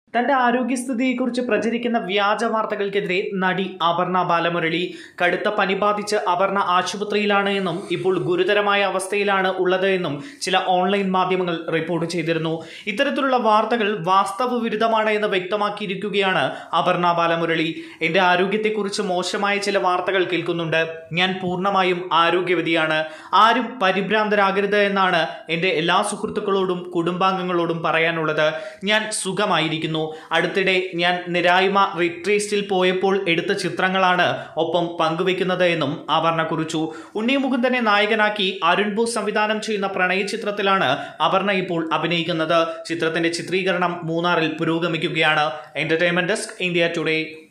തന്റെ ആരോഗ്യസ്ഥിതിയെക്കുറിച്ച് പ്രചരിക്കുന്ന വ്യാജ വാർത്തകൾക്കെതിരെ നടി അപർണ ബാലമുരളി കടുത്ത പനി ബാധിച്ച് അപർണ ആശുപത്രിയിലാണ് എന്നും ഇപ്പോൾ ഗുരുതരമായ അവസ്ഥയിലാണ് ഉള്ളത് എന്നും ചില ഓൺലൈൻ മാധ്യമങ്ങൾ റിപ്പോർട്ട് ചെയ്തിരുന്നു ഇത്തരത്തിലുള്ള വാർത്തകൾ വാസ്തവ വിരുദ്ധമാണ് എന്ന് വ്യക്തമാക്കിയിരിക്കുകയാണ് അപർണ ബാലമുരളി എന്റെ ആരോഗ്യത്തെക്കുറിച്ച് മോശമായ ചില വാർത്തകൾ കേൾക്കുന്നുണ്ട് ഞാൻ പൂർണ്ണമായും ആരോഗ്യവതിയാണ് ആരും പരിഭ്രാന്തരാകരുത് എന്നാണ് എൻ്റെ എല്ലാ സുഹൃത്തുക്കളോടും കുടുംബാംഗങ്ങളോടും പറയാനുള്ളത് ഞാൻ സുഖമായിരിക്കുന്നു അടുത്തിടെ ഞാൻ നിരായ്മ റിട്രീസ്റ്റിൽ പോയപ്പോൾ എടുത്ത ചിത്രങ്ങളാണ് ഒപ്പം പങ്കുവെക്കുന്നത് എന്നും അപർണ കുറിച്ചു ഉണ്ണി മുകുന്ദനെ നായകനാക്കി അരുൺ ബോസ് സംവിധാനം ചെയ്യുന്ന പ്രണയ ചിത്രത്തിലാണ് അപർണ ഇപ്പോൾ അഭിനയിക്കുന്നത് ചിത്രത്തിന്റെ ചിത്രീകരണം മൂന്നാറിൽ പുരോഗമിക്കുകയാണ് എന്റർടൈൻമെന്റ് ഡെസ്ക് ഇന്ത്യ ടുഡേ